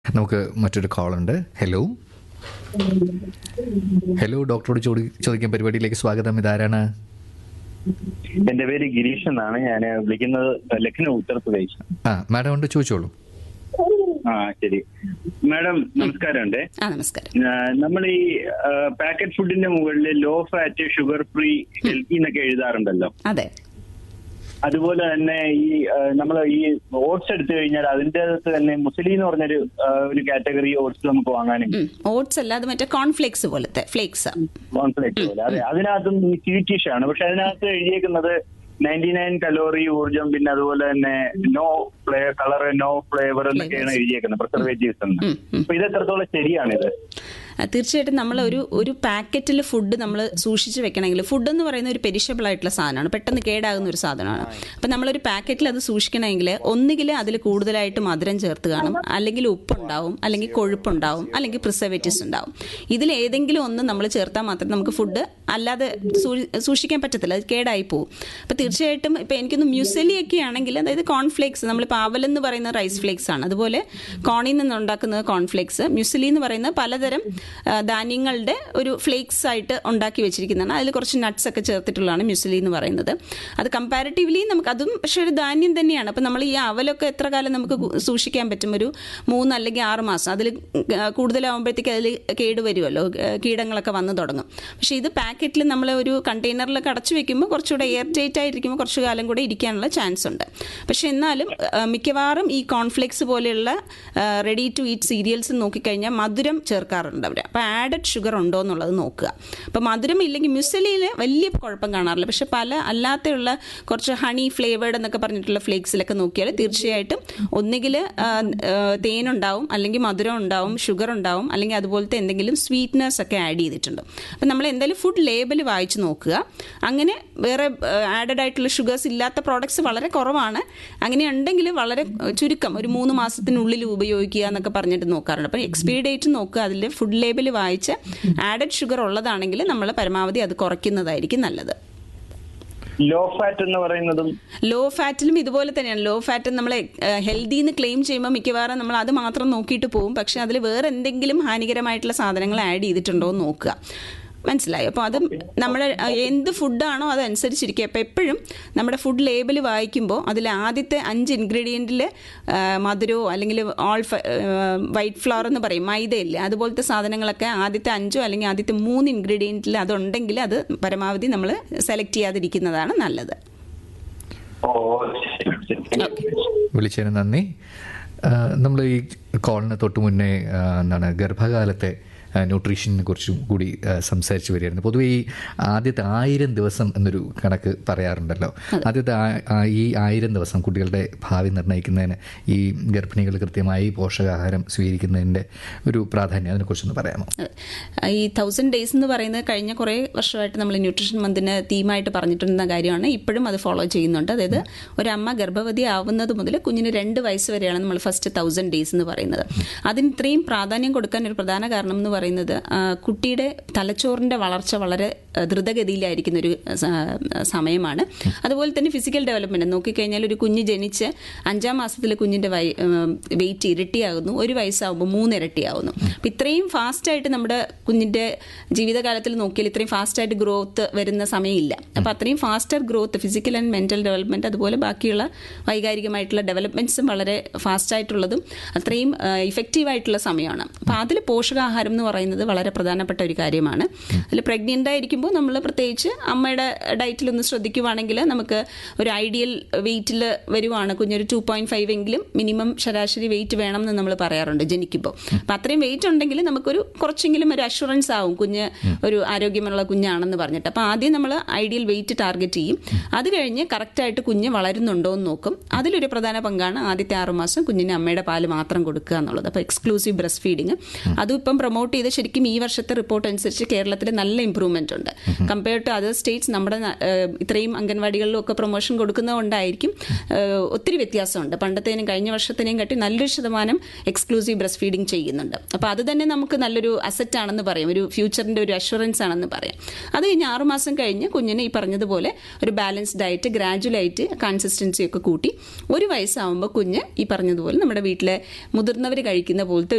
നമുക്ക് മറ്റൊരു കോൾ ഉണ്ട് ഹലോ ഹലോ ഡോക്ടറോട് ചോദി ചോദിക്കാൻ പരിപാടിയിലേക്ക് സ്വാഗതം ഇതാരാണ് എന്റെ പേര് ഗിരീഷ് എന്നാണ് ഞാൻ വിളിക്കുന്നത് ലക്നൗ ഉത്തർപ്രദേശ് ആ മാഡം ഉണ്ട് ചോദിച്ചോളൂ ആ ശരി മാഡം നമസ്കാരമുണ്ട് ആ നമസ്കാരം നമ്മൾ ഈ പാക്കറ്റ് ഫുഡിന്റെ മുകളിൽ low fat sugar free healthy എന്നൊക്കെ എഴുതാറുണ്ടല്ലോ അതെ അതുപോലെ തന്നെ ഈ നമ്മൾ ഈ ഓട്സ് എടുത്തു കഴിഞ്ഞാൽ അതിന്റെ അകത്ത് തന്നെ മുസ്ലിം എന്ന് പറഞ്ഞൊരു ആ, ഒരു കാറ്റഗറി ഓട്സ് നമുക്ക് വാങ്ങാനും ഓട്സ് അല്ല അത് മറ്റേ കോൺഫ്ലേക്സ് പോലത്തെ ഫ്ലേക്സ് കോൺഫ്ലെക്സ് പോലെ അതെ അതിനകത്തും ഈ സ്വീറ്റിഷ് ആണ് പക്ഷെ അതിനകത്ത് എഴുതിയേക്കുന്നത് നയൻറ്റി നയൻ കലോറി ഊർജം പിന്നെ അതുപോലെ തന്നെ നോ ഫ്ലേ കളർ നോ ഫ്ലേവർ എന്നൊക്കെയാണ് എഴുതിയേക്കുന്നത് പ്രിസർവേറ്റീവ്സ് എന്ന് ഉം, ഉം. അപ്പൊ ഇത് എത്രത്തോളം ശരിയാണിത് തീർച്ചയായിട്ടും നമ്മൾ ഒരു ഒരു പാക്കറ്റിൽ ഫുഡ് നമ്മൾ സൂക്ഷിച്ച് വെക്കണമെങ്കിൽ ഫുഡ് എന്ന് പറയുന്ന ഒരു പെരിഷബിൾ ആയിട്ടുള്ള സാധനമാണ് പെട്ടെന്ന് കേടാകുന്ന ഒരു സാധനമാണ് അപ്പം നമ്മളൊരു പാക്കറ്റിൽ അത് സൂക്ഷിക്കണമെങ്കിൽ ഒന്നുകിൽ അതിൽ കൂടുതലായിട്ട് മധുരം ചേർത്ത് കാണും അല്ലെങ്കിൽ ഉപ്പുണ്ടാവും അല്ലെങ്കിൽ കൊഴുപ്പുണ്ടാവും അല്ലെങ്കിൽ പ്രിസർവേറ്റീവ്സ് ഉണ്ടാവും ഇതിൽ ഏതെങ്കിലും ഒന്ന് നമ്മൾ ചേർത്താൽ മാത്രമേ നമുക്ക് ഫുഡ് അല്ലാതെ സൂ- സൂക്ഷിക്കാൻ പറ്റത്തില്ല അത് കേടായി പോകും അപ്പം തീർച്ചയായിട്ടും ഇപ്പം എനിക്കൊന്ന് മ്യൂസലി ഒക്കെ ആണെങ്കിൽ അതായത് കോൺഫ്ലേക്സ് നമ്മളിപ്പോൾ അവലെന്ന് പറയുന്ന റൈസ് ഫ്ലേക്സ് ആണ് അതുപോലെ കോണിൽ നിന്ന് ഉണ്ടാക്കുന്നത് കോൺഫ്ലേക്സ് മ്യൂസലി എന്ന് പറയുന്ന പലതരം ആ, ധാന്യങ്ങളുടെ ഒരു ഫ്ലേക്സ് ആയിട്ട് ഉണ്ടാക്കി വെച്ചിരിക്കുന്നതാണ് അതിൽ കുറച്ച് നട്ട്സ് ഒക്കെ ചേർത്തിട്ടുള്ളതാണ് മ്യൂസലി എന്ന് പറയുന്നത് അത് കമ്പാരിറ്റീവ്ലി നമുക്ക് അതും പക്ഷേ ഒരു ധാന്യം തന്നെയാണ് അപ്പം നമ്മൾ ഈ അവലൊക്കെ എത്ര കാലം നമുക്ക് കു- സൂക്ഷിക്കാൻ പറ്റും ഒരു മൂന്ന് അല്ലെങ്കിൽ ആറ് മാസം അതിൽ കൂടുതലാകുമ്പോഴത്തേക്ക് അതിൽ കേട് വരുമല്ലോ ഏ, കീടങ്ങളൊക്കെ വന്നു തുടങ്ങും പക്ഷേ ഇത് പാക്കറ്റിൽ നമ്മൾ ഒരു കണ്ടെയ്നറിലൊക്കെ അടച്ചു വെക്കുമ്പോൾ കുറച്ചുകൂടെ എയർ ടൈറ്റ് ആയിരിക്കുമ്പോൾ കുറച്ച് കാലം കൂടെ ഇരിക്കാനുള്ള ചാൻസ് ഉണ്ട് പക്ഷെ എന്നാലും ആ, മിക്കവാറും ഈ കോൺഫ്ലെക്സ് പോലെയുള്ള റെഡി ടു ഈറ്റ് സീരിയൽസ് നോക്കിക്കഴിഞ്ഞാൽ മധുരം ചേർക്കാറുണ്ട് അവർ അപ്പോൾ ആഡഡ് ഷുഗർ ഉണ്ടോ എന്നുള്ളത് നോക്കുക അപ്പോൾ മധുരം ഇല്ലെങ്കിൽ മ്യൂസലിയിൽ വലിയ കുഴപ്പം കാണാറില്ല പക്ഷെ പല അല്ലാതെയുള്ള കുറച്ച് ഹണി ഫ്ലേവേർഡ് എന്നൊക്കെ പറഞ്ഞിട്ടുള്ള ഫ്ലേക്സിലൊക്കെ നോക്കിയാൽ തീർച്ചയായിട്ടും ഒന്നുകിൽ തേനുണ്ടാവും അല്ലെങ്കിൽ മധുരം ഉണ്ടാവും ഷുഗർ ഉണ്ടാവും അല്ലെങ്കിൽ അതുപോലത്തെ എന്തെങ്കിലും സ്വീറ്റ്നസ് ഒക്കെ ആഡ് ചെയ്തിട്ടുണ്ട് അപ്പം നമ്മൾ എന്തായാലും ഫുഡ് ലേബൽ വായിച്ച് നോക്കുക അങ്ങനെ വേറെ ആഡഡ് ആയിട്ടുള്ള ഷുഗേഴ്സ് ഇല്ലാത്ത പ്രോഡക്ട്സ് വളരെ കുറവാണ് അങ്ങനെ ഉണ്ടെങ്കിൽ വളരെ ചുരുക്കം ഒരു മൂന്ന് മാസത്തിനുള്ളിൽ ഉപയോഗിക്കുക എന്നൊക്കെ പറഞ്ഞിട്ട് നോക്കാറുണ്ട് അപ്പം എക്സ്പയറി ഡേറ്റ് നോക്കുക അതിൽ ഫുഡ് ലേബൽ വായിച്ച് ആഡഡ് ഷുഗർ ഉള്ളതാണെങ്കിൽ നമ്മൾ പരമാവധി അത് കുറയ്ക്കുന്നതായിരിക്കും നല്ലത് ലോ ഫാറ്റ് എന്ന് പറയുന്നതും ലോ ഫാറ്റിലും ഇതുപോലെ തന്നെയാണ് ലോ ഫാറ്റ് നമ്മൾ ഹെൽത്തി എന്ന് ക്ലെയിം ചെയ്യുമ്പോൾ മിക്കവാറും നമ്മൾ അത് മാത്രം നോക്കിയിട്ട് പോകും പക്ഷെ അതിൽ വേറെ എന്തെങ്കിലും ഹാനികരമായിട്ടുള്ള സാധനങ്ങൾ ആഡ് ചെയ്തിട്ടുണ്ടോ എന്ന് നോക്കുക മനസ്സിലായി അപ്പോൾ അത് നമ്മുടെ അഹ്, എന്ത് ഫുഡാണോ അതനുസരിച്ചിരിക്കുക അപ്പോൾ എപ്പോഴും നമ്മുടെ ഫുഡ് ലേബൽ വായിക്കുമ്പോൾ അതിൽ ആദ്യത്തെ അഞ്ച് ഇൻഗ്രീഡിയൻറ്റിൽ മധുരമോ അല്ലെങ്കിൽ ഓൾ വൈറ്റ് ഫ്ലവർ എന്ന് പറയും മൈദയില്ലേ അതുപോലത്തെ സാധനങ്ങളൊക്കെ ആദ്യത്തെ അഞ്ചോ അല്ലെങ്കിൽ ആദ്യത്തെ മൂന്ന് ഇൻഗ്രീഡിയൻറ്റിൽ അതുണ്ടെങ്കിൽ അത് പരമാവധി നമ്മൾ സെലക്ട് ചെയ്യാതിരിക്കുന്നതാണ് നല്ലത് ഓ ശരി, ശരി. വിളിച്ചതിന് നന്ദി നമ്മൾ ഈ കോളിന് തൊട്ട് മുന്നേ ആ, എന്താണ് ഗർഭകാലത്തെ ന്യൂട്രീഷനെ കുറിച്ചും കൂടി ആ, സംസാരിച്ചു വരികയായിരുന്നു പൊതുവെ ഈ ആദ്യത്തെ ആയിരം ദിവസം എന്നൊരു കണക്ക് പറയാറുണ്ടല്ലോ ആദ്യത്തെ ആ- ആ ഈ ആയിരം ദിവസം കുട്ടികളുടെ ഭാവി നിർണ്ണയിക്കുന്നതിന് ഈ ഗർഭിണികൾ കൃത്യമായി പോഷകാഹാരം സ്വീകരിക്കുന്നതിൻ്റെ ഒരു പ്രാധാന്യം അതിനെക്കുറിച്ചൊന്ന് പറയാമോ ഈ തൗസൻഡ് ഡേയ്സ് എന്ന് പറയുന്നത് കഴിഞ്ഞ കുറേ വർഷമായിട്ട് നമ്മൾ ന്യൂട്രീഷൻ മന്തിന് തീമായിട്ട് പറഞ്ഞിട്ടുണ്ടെന്ന കാര്യമാണ് ഇപ്പോഴും അത് ഫോളോ ചെയ്യുന്നുണ്ട് അതായത് ഒരമ്മ ഗർഭവതി ആവുന്നത് മുതൽ കുഞ്ഞിന് രണ്ട് വയസ്സ് വരെയാണ് നമ്മൾ ഫസ്റ്റ് തൗസൻഡ് ഡേയ്സ് എന്ന് പറയുന്നത് അതിന് ഇത്രയും പ്രാധാന്യം കൊടുക്കാൻ ഒരു പ്രധാന കാരണം എന്ന് പറയുന്നത് ആ, കുട്ടിയുടെ തലച്ചോറിന്റെ വളർച്ച വളരെ ആ, ദ്രുതഗതിയിലായിരിക്കുന്ന ഒരു സ- സമയമാണ് അതുപോലെ തന്നെ ഫിസിക്കൽ ഡെവലപ്മെന്റ് നോക്കിക്കഴിഞ്ഞാൽ ഒരു കുഞ്ഞ് ജനിച്ച് അഞ്ചാം മാസത്തിൽ കുഞ്ഞിന്റെ വെയിറ്റ് ഇരട്ടിയാകുന്നു ഒരു വയസ്സാകുമ്പോൾ മൂന്ന് ഇരട്ടിയാകുന്നു അപ്പം ഇത്രയും ഫാസ്റ്റായിട്ട് നമ്മുടെ കുഞ്ഞിന്റെ ജീവിതകാലത്തിൽ നോക്കിയാൽ ഇത്രയും ഫാസ്റ്റായിട്ട് ഗ്രോത്ത് വരുന്ന സമയമില്ല അപ്പം അത്രയും faster growth physical and mental development അതുപോലെ ബാക്കിയുള്ള വൈകാരികമായിട്ടുള്ള ഡെവലപ്മെന്റ്സും വളരെ ഫാസ്റ്റ് ആയിട്ടുള്ളതും അത്രയും ഇഫക്റ്റീവ് ആയിട്ടുള്ള സമയമാണ് അപ്പം അതിൽ പോഷകാഹാരം എന്ന് പറയുന്നത് വളരെ പ്രധാനപ്പെട്ട ഒരു കാര്യമാണ് അതിൽ പ്രഗ്നൻ്റ് ആയിരിക്കുമ്പോൾ നമ്മൾ പ്രത്യേകിച്ച് അമ്മയുടെ ഡയറ്റിൽ ഒന്ന് ശ്രദ്ധിക്കുവാണെങ്കിൽ നമുക്ക് ഒരു ഐഡിയൽ വെയിറ്റിൽ വരുവാണ് കുഞ്ഞൊരു ടു പോയിന്റ് ഫൈവ് എങ്കിലും മിനിമം ശരാശരി വെയിറ്റ് വേണം എന്ന് നമ്മൾ പറയാറുണ്ട് ജനിക്കുമ്പോൾ അപ്പം അത്രയും വെയിറ്റ് ഉണ്ടെങ്കിൽ നമുക്കൊരു കുറച്ചെങ്കിലും ഒരു അഷുറൻസ് ആവും കുഞ്ഞ് ഒരു ആരോഗ്യമുള്ള കുഞ്ഞാണെന്ന് പറഞ്ഞിട്ട് അപ്പം ആദ്യം നമ്മൾ ഐഡിയൽ വെയിറ്റ് ടാർഗറ്റ് ചെയ്യും അത് കഴിഞ്ഞ് കറക്റ്റായിട്ട് കുഞ്ഞ് വളരുന്നുണ്ടോ എന്ന് നോക്കും അതിലൊരു പ്രധാന പങ്കാണ് ആദ്യത്തെ ആറുമാസം കുഞ്ഞിന് അമ്മയുടെ പാല് മാത്രം കൊടുക്കുക എന്നുള്ളത് അപ്പോൾ എക്സ്ക്ലൂസീവ് ബ്രസ്റ്റ് ഫീഡിങ് അതും ഇപ്പം പ്രൊമോട്ട് ചെയ്ത് ശരിക്കും ഈ വർഷത്തെ റിപ്പോർട്ട് അനുസരിച്ച് കേരളത്തിൽ നല്ല ഇമ്പ്രൂവ്മെന്റ് ഉണ്ട് കമ്പയർഡ് ടു അതർ സ്റ്റേറ്റ്സ് നമ്മുടെ ന- ഏഹ് ഇത്രയും അംഗൻവാടികളിലും ഒക്കെ പ്രൊമോഷൻ കൊടുക്കുന്നതുകൊണ്ടായിരിക്കും ഏഹ് ഒത്തിരി വ്യത്യാസമുണ്ട് പണ്ടത്തേനും കഴിഞ്ഞ വർഷത്തിനെയും കാട്ടി നല്ലൊരു ശതമാനം എക്സ്ക്ലൂസീവ് ബ്രസ്റ്റ് ഫീഡിങ് ചെയ്യുന്നുണ്ട് അപ്പോൾ അത് തന്നെ നമുക്ക് നല്ലൊരു അസറ്റ് ആണെന്ന് പറയും ഒരു ഫ്യൂച്ചറിന്റെ ഒരു അഷുറൻസ് ആണെന്ന് പറയാം അത് കഴിഞ്ഞ് ആറുമാസം കഴിഞ്ഞ് കുഞ്ഞിന് ഈ പറഞ്ഞതുപോലെ ഒരു ബാലൻസ് ഡയറ്റ് ഗ്രാജുവലായിട്ട് കൺസിസ്റ്റൻസി ഒക്കെ കൂട്ടി ഒരു വയസ്സാവുമ്പോൾ കുഞ്ഞ് ഈ പറഞ്ഞതുപോലെ നമ്മുടെ വീട്ടിലെ മുതിർന്നവർ കഴിക്കുന്ന പോലത്തെ